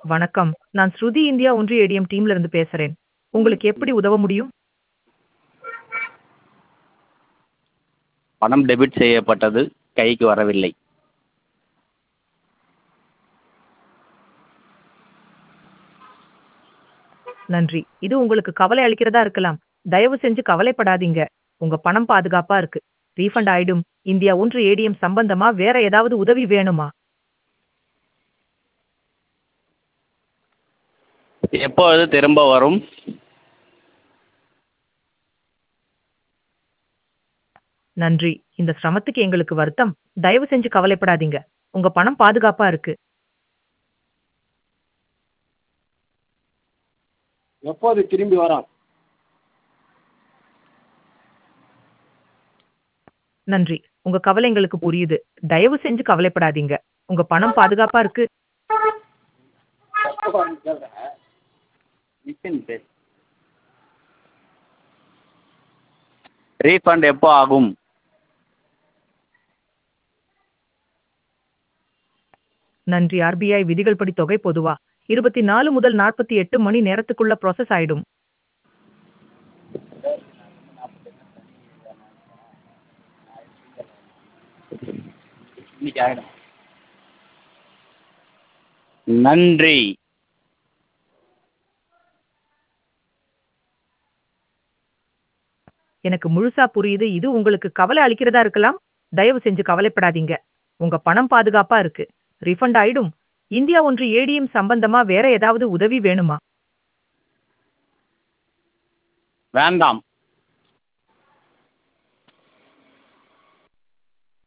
வணக்கம் நான் ஸ்ருதி இந்தியா ஒன்றிய ஏடிஎம் டீம்ல இருந்து பேசுறேன் உங்களுக்கு எப்படி உதவ முடியும் பணம் டெபிட் செய்யப்பட்டது கைக்கு வரவில்லை நன்றி இது உங்களுக்கு கவலை அளிக்கிறதா இருக்கலாம் தயவு செஞ்சு கவலைப்படாதீங்க உங்க பணம் பாதுகாப்பா இருக்கு ரீஃபண்ட் ஆயிடும் இந்தியா ஒன்று ஏடிஎம் சம்பந்தமா வேற ஏதாவது உதவி வேணுமா எப்பொழுது திரும்ப வரும் நன்றி இந்த சிரமத்துக்கு எங்களுக்கு வருத்தம் தயவு செஞ்சு கவலைப்படாதீங்க உங்க பணம் பாதுகாப்பா இருக்கு எப்போது திரும்பி வரும் நன்றி உங்க கவலை எங்களுக்கு புரியுது தயவு செஞ்சு கவலைப்படாதீங்க உங்க பணம் பாதுகாப்பா இருக்கு எப்போ வரும் கேட்குறேன் ரீஃபண்ட் எப்போ ஆகும் நன்றி ஆர்பிஐ விதிகள் படி தொகை பொதுவா இருபத்தி நாலு முதல் நாற்பத்தி எட்டு மணி நேரத்துக்குள்ள ப்ராசஸ் ஆயிடும் இன்னைக்கு ஆகிடும் நன்றி எனக்கு முழுசா புரியுது இது உங்களுக்கு கவலை அளிக்கிறதா இருக்கலாம் தயவு செஞ்சு கவலைப்படாதீங்க உங்க பணம் பாதுகாப்பா இருக்கு ரீஃபண்ட் ஆயிடும் இந்தியா ஒன்று ஏடிஎம் சம்பந்தமா வேற ஏதாவது உதவி வேணுமா வேண்டாம்